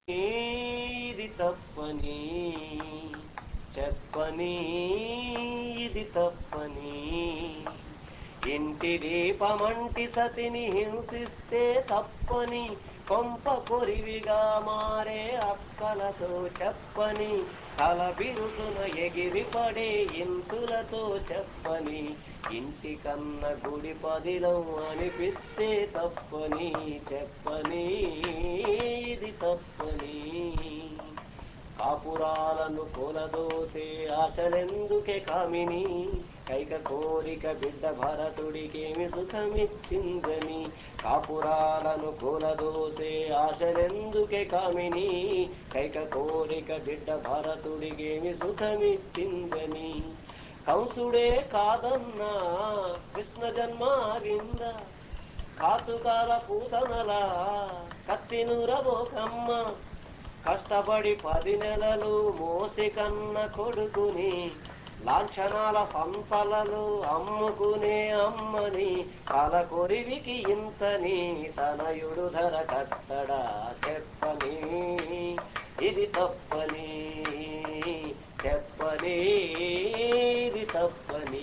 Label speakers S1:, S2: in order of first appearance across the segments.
S1: ఇది తప్పని చెప్పని ఇది తప్పని ఇంటి దీపమంటి సతిని హింసిస్తే తప్పని కొంప కొరివిగా మారే అక్కలతో చెప్పని తల బిరుసున ఎగిరిపడే ఇంతులతో చెప్పని ఇంటి కన్న గుడి పదిలం అనిపిస్తే తప్పని చెప్పని ఇది తప్పని కాపురాలను కూలదోసే ఆశలెందుకే కామిని కైక కోరిక బిడ్డ భరతుడికేమి సుఖమిచ్చిందని కాపురాలను కూలదోసే ఆశలెందుకే కామిని కైక కోరిక బిడ్డ భరతుడికేమి సుఖమిచ్చిందని కంసుడే కాదన్నా కృష్ణ జన్మ ఆగిందా కాతుకాల పూతనలా కత్తి నూరబోకమ్మ కష్టపడి పది నెలలు మోసి కన్న కొడుకుని లాంఛనాల సంతలలో అమ్ముకునే అమ్మని తల కొరివికి ఇంతని తనయుడు ధర కట్టడా చెప్పని ఇది తప్పని చెప్పని ఇది తప్పని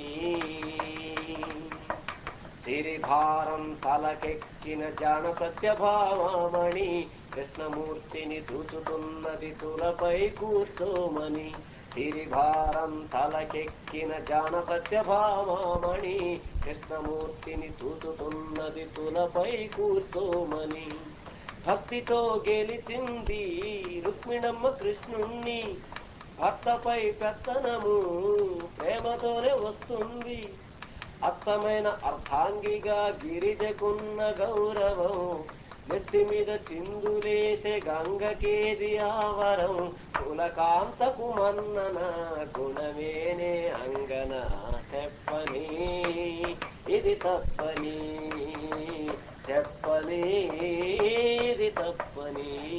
S1: సిరిభారం తలకెక్కిన జాన సత్యభామణి కృష్ణమూర్తిని చూచుతున్నది తులపై కూర్చోమని సిరిభారం తలకెక్కిన జాన సత్యభామణి కృష్ణమూర్తిని చూచుతున్నది తులపై కూర్చోమని భక్తితో గెలిచింది రుక్మిణమ్మ కృష్ణుణ్ణి భర్తపై పెత్తనము ప్రేమతోనే వస్తుంది అచ్చమైన అర్థాంగిగా గిరిజకున్న గౌరవం నెత్తి మీద చిందులేసే గంగకేది ఆవరం కులకాంతకు మన్నన గుణమేనే అంగన చెప్పని ఇది తప్పని చెప్పని ఇది తప్పని